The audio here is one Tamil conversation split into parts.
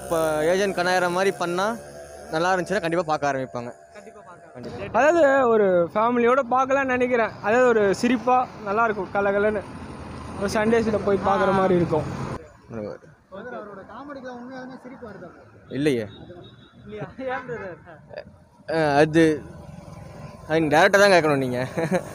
இப்போ ஏஜென்ட் கனாயிரம் மாதிரி பண்ணால் நல்லா இருந்துச்சுன்னா கண்டிப்பாக பார்க்க ஆரம்பிப்பாங்க கண்டிப்பாக அதாவது ஒரு ஃபேமிலியோட பார்க்கலாம்னு நினைக்கிறேன் அதாவது ஒரு சிரிப்பாக நல்லாயிருக்கும் கலகலன்னு ஒரு சண்டேஸில் போய் பார்க்குற மாதிரி இருக்கும் அவரோட காமெடிக்கு உண்மையாலுமே சிரிப்பு வருது இல்லையே அஹ் அது அது டேரெக்டாக தான் கேட்கணும் நீங்கள்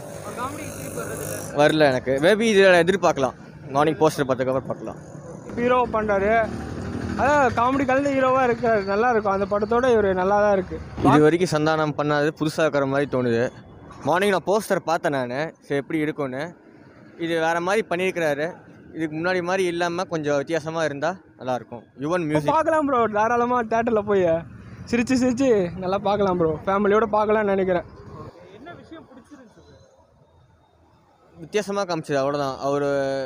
வரல எனக்கு மேபி இதில் எதிர்பார்க்கலாம் மார்னிங் போஸ்டர் பார்த்ததுக்கப்புறம் பார்க்கலாம் ஹீரோ பண்ணுறாரு அதான் காமெடி கலந்த ஹீரோவாக இருக்கார் நல்லா இருக்கும் அந்த படத்தோட இவர் நல்லா தான் இருக்குது இது வரைக்கும் சந்தானம் பண்ணாது புதுசாக இருக்கிற மாதிரி தோணுது மார்னிங் நான் போஸ்டர் பார்த்தேன் நான் சரி எப்படி இருக்கும்னு இது வேறு மாதிரி பண்ணியிருக்கிறாரு இதுக்கு முன்னாடி மாதிரி இல்லாமல் கொஞ்சம் வித்தியாசமாக இருந்தால் நல்லாயிருக்கும் யுவன் மியூசிக் பார்க்கலாம் ப்ரோ தாராளமாக தேட்டரில் போய் சிரிச்சு சிரிச்சு நல்லா பார்க்கலாம் ப்ரோ ஃபேமிலியோட பார்க்கலாம்னு நினைக்கிறேன் வித்தியாசமாக காமிச்சது அவ்வளோதான் அவர்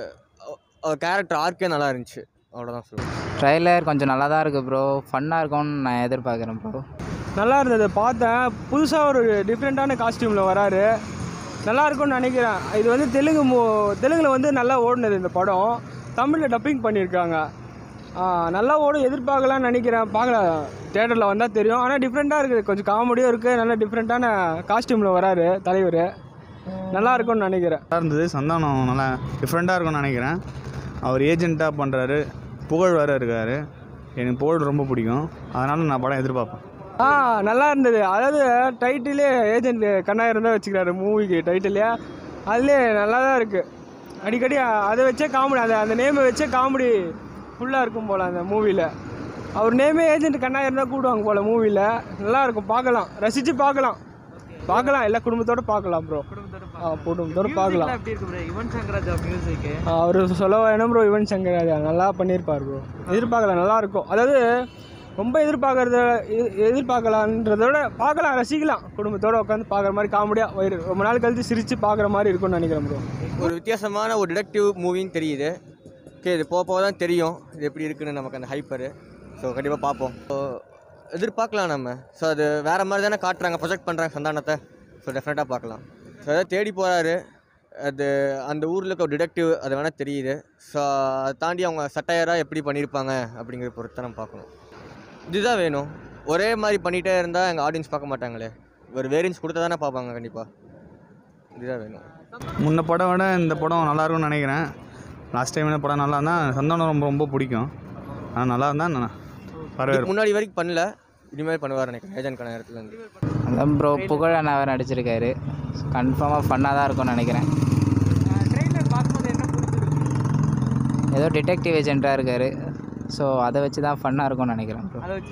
அவர் கேரக்டர் ஆர்க்கே நல்லா இருந்துச்சு அவ்வளோதான் சொல்லுவேன் ட்ரைலர் கொஞ்சம் நல்லா தான் இருக்குது ப்ரோ ஃபன்னாக இருக்கும்னு நான் எதிர்பார்க்குறேன் ப்ரோ நல்லா இருந்தது பார்த்தேன் புதுசாக ஒரு டிஃப்ரெண்ட்டான காஸ்டியூமில் வராரு நல்லா இருக்கும்னு நினைக்கிறேன் இது வந்து தெலுங்கு மூ தெலுங்கில் வந்து நல்லா ஓடினது இந்த படம் தமிழில் டப்பிங் பண்ணியிருக்காங்க ஆ, நல்லா ஓடும் எதிர்பார்க்கலாம்னு நினைக்கிறேன் பார்க்கலாம் தேட்டரில் வந்தால் தெரியும் ஆனால் டிஃப்ரெண்ட்டாக இருக்குது கொஞ்சம் காமெடியும் இருக்குது நல்ல டிஃப்ரெண்ட்டான காஸ்டியூமில் வராரு தலைவர் நல்லா இருக்கும்னு நினைக்கிறேன் நல்லா இருந்தது சந்தானம் நல்லா டிஃப்ரெண்ட்டாக இருக்கும்னு நினைக்கிறேன் அவர் ஏஜென்ட்டாக பண்ணுறாரு புகழ் வேறு இருக்கார் எனக்கு புகழ் ரொம்ப பிடிக்கும் அதனால் நான் படம் எதிர்பார்ப்பேன் ஆ நல்லா இருந்தது அதாவது டைட்டிலே ஏஜென்ட் கண்ணாயிரம் தான் வச்சுக்கிறாரு மூவிக்கு டைட்டிலே அதுலேயே நல்லா தான் இருக்குது அடிக்கடி அதை வச்சே காமெடி அந்த அந்த நேமை வச்சே காமெடி ஃபுல்லாக இருக்கும் போல் அந்த மூவியில் அவர் நேமே ஏஜென்ட் கண்ணாயிரம் தான் கூடுவாங்க போல் மூவியில் நல்லா இருக்கும் பார்க்கலாம் ரசித்து பார்க்கலாம் பார்க்கலாம் எல்லா குடும்பத்தோட பார்க்கலாம் ப்ரோ ஆ குடும்பத்தோட பார்க்கலாம் எப்படி இருக்கு ப்ரோ யுவன் சங்கர் ராஜா மியூசிக்கு அவர் சொல்ல வேணும் ப்ரோ யுவன் சங்கர் ராஜா நல்லா பண்ணியிருப்பார் ப்ரோ எதிர்பார்க்கலாம் நல்லா இருக்கும் அதாவது ரொம்ப எதிர்பார்க்கறத எ- எதிர்பார்க்கலான்றத விட பார்க்கலாம் ரசிக்கலாம் குடும்பத்தோட உட்காந்து பார்க்குற மாதிரி காமெடியாக வயிறு ரொம்ப நாள் கழித்து சிரித்து பார்க்குற மாதிரி இருக்கும்னு நினைக்கிறேன் ப்ரோ ஒரு வித்தியாசமான ஒரு டிடெக்டிவ் மூவின்னு தெரியுது ஓகே இது போக போக தான் தெரியும் இது எப்படி இருக்குன்னு நமக்கு அந்த ஹைப்பரு ஸோ கண்டிப்பாக பார்ப்போம் ஸோ எதிர்பார்க்கலாம் நம்ம ஸோ அது வேறு மாதிரி தானே காட்டுறாங்க ப்ரொஜெக்ட் பண்ணுறாங்க சந்தானத்தை ஸோ டெஃபினட்டாக பார்க்கலாம் ஸோ அதை தேடி போகிறாரு அது அந்த ஊரில் இருக்க ஒரு டிடெக்டிவ் அது வேணால் தெரியுது ஸோ அதை தாண்டி அவங்க சட்டையராக எப்படி பண்ணியிருப்பாங்க அப்படிங்கிற பொறுத்து தான் நம்ம பார்க்கணும் இதுதான் வேணும் ஒரே மாதிரி பண்ணிகிட்டே இருந்தால் எங்கள் ஆடியன்ஸ் பார்க்க மாட்டாங்களே ஒரு வேரியன்ஸ் கொடுத்தா தானே பார்ப்பாங்க கண்டிப்பாக இதுதான் வேணும் முன்ன படம் விட இந்த படம் நல்லா இருக்கும்னு நினைக்கிறேன் லாஸ்ட் டைம் இந்த படம் நல்லா இருந்தால் சந்தானம் ரொம்ப ரொம்ப பிடிக்கும் ஆனால் நல்லா இருந்தால் நான் இதுக்கு வரவேற்பேன் முன்னாடி வரைக்கும் பண்ணல இனிமேல் பண்ணுவார் நினைக்கிறேன் ஏஜென்ட் கணக்கு இருந்து அதான் ப்ரோ புகழ் அண்ணாவை நடிச்சிருக்காரு கன்ஃபார்மாக ஃபன்னாக தான் இருக்கும்னு நினைக்கிறேன் ட்ரெயிலர் பார்க்கும்போது என்ன பிடிச்சிருக்கு ஏதோ டிடெக்டிவ் ஏஜென்ட்டாக இருக்கார் ஸோ அதை வச்சு தான் ஃபன்னாக இருக்கும்னு நினைக்கிறேன் ப்ரோ அதை வச்சு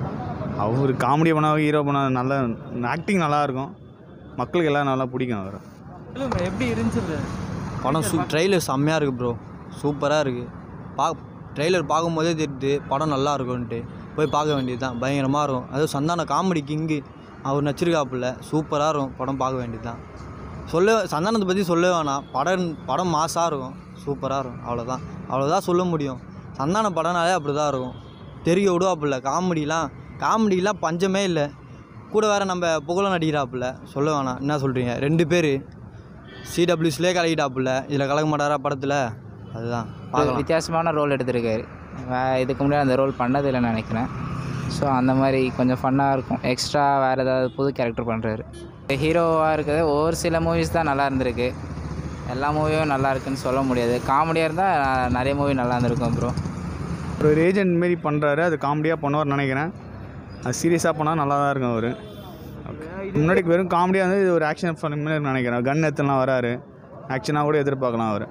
அவர் காமெடி பண்ணால் ஹீரோ பண்ணால் நல்ல ஆக்டிங் நல்லா இருக்கும் மக்களுக்கு எல்லாம் நல்லா பிடிக்கும் அவர் சொல்லுங்க bro, எப்படி இருந்துச்சு படம் சூ ட்ரெய்லர் செம்மையாக இருக்குது ப்ரோ சூப்பராக இருக்குது பா ட்ரெய்லர் பார்க்கும்போதே தெரியுது படம் நல்லா இருக்கும்ன்ட்டு போய் பார்க்க வேண்டியது தான் பயங்கரமாக இருக்கும் அதுவும் சந்தான காமெடி கிங்கு அவர் நடிச்சிருக்காப்புல சூப்பராக இருக்கும் படம் பார்க்க வேண்டியது தான் சொல்ல சந்தானத்தை பற்றி சொல்ல வேணாம் படம் படம் மாசாக இருக்கும் சூப்பராக இருக்கும் அவ்வளோதான் அவ்வளோதான் சொல்ல முடியும் சந்தான படம்னாலே அப்படி தான் இருக்கும் தெரிய விடுவாப்புல காமெடிலாம் காமெடிலாம் பஞ்சமே இல்லை கூட வேறு நம்ம புகழ நடிக்கிறாப்புல சொல்ல வேணாம் என்ன சொல்கிறீங்க ரெண்டு பேர் சிடபிள்யூஸ்லேயே கலக்கிட்டாப்புல இதில் கலக்க மாட்டாரா படத்தில் அதுதான் ஒரு பார்க்கலாம் வித்தியாசமான ரோல் எடுத்திருக்காரு வே இதுக்கு முன்னாடி அந்த ரோல் பண்ணதில்லைன்னு நினைக்கிறேன் ஸோ அந்த மாதிரி கொஞ்சம் ஃபன்னாக இருக்கும் எக்ஸ்ட்ரா வேறு ஏதாவது புது கேரக்டர் பண்ணுறாரு ஹீரோவாக இருக்கிறது ஒரு சில மூவிஸ் தான் நல்லா இருந்திருக்கு எல்லா மூவியும் நல்லா இருக்குன்னு சொல்ல முடியாது காமெடியாக இருந்தால் நிறைய மூவி நல்லா இருந்திருக்கும் ப்ரோ ஒரு ஏஜென்ட் மாரி பண்ணுறாரு அது காமெடியாக பண்ணுவார்னு நினைக்கிறேன் அது சீரியஸாக பண்ணால் நல்லா தான் இருக்கும் அவர் முன்னாடி வெறும் காமெடியாக இருந்து இது ஒரு ஆக்ஷன் ஃபிலிம் மாதிரி நினைக்கிறேன் கன் எத்தலாம் வராரு ஆக்ஷனாக கூட எதிர்பார்க்கலாம் அவர்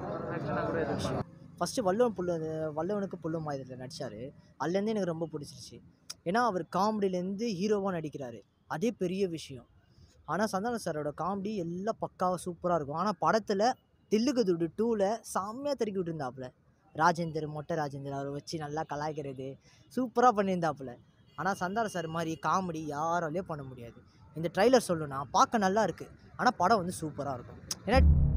ஃபஸ்ட்டு வல்லவன் புல்லு வல்லவனுக்கு புல்லும் இதில் நடித்தார் அதுலேருந்து எனக்கு ரொம்ப பிடிச்சிருச்சு ஏன்னா அவர் காமெடியிலேருந்து ஹீரோவாக நடிக்கிறாரு அதே பெரிய விஷயம் ஆனால் சந்தானம் சாரோட காமெடி எல்லாம் பக்காவாக சூப்பராக இருக்கும் ஆனால் படத்தில் தில்லுக்கு துடு டூவில் செம்மையாக தெருக்கி விட்டுருந்தாப்புல ராஜேந்தர் மொட்டை ராஜேந்தர் அவரை வச்சு நல்லா கலாய்க்கிறது சூப்பராக பண்ணியிருந்தாப்புல ஆனால் சந்தானம் சார் மாதிரி காமெடி யாராலையும் பண்ண முடியாது இந்த ட்ரைலர் சொல்லணும்னா பார்க்க நல்லா இருக்குது ஆனால் படம் வந்து சூப்பராக இருக்கும் ஏன்னா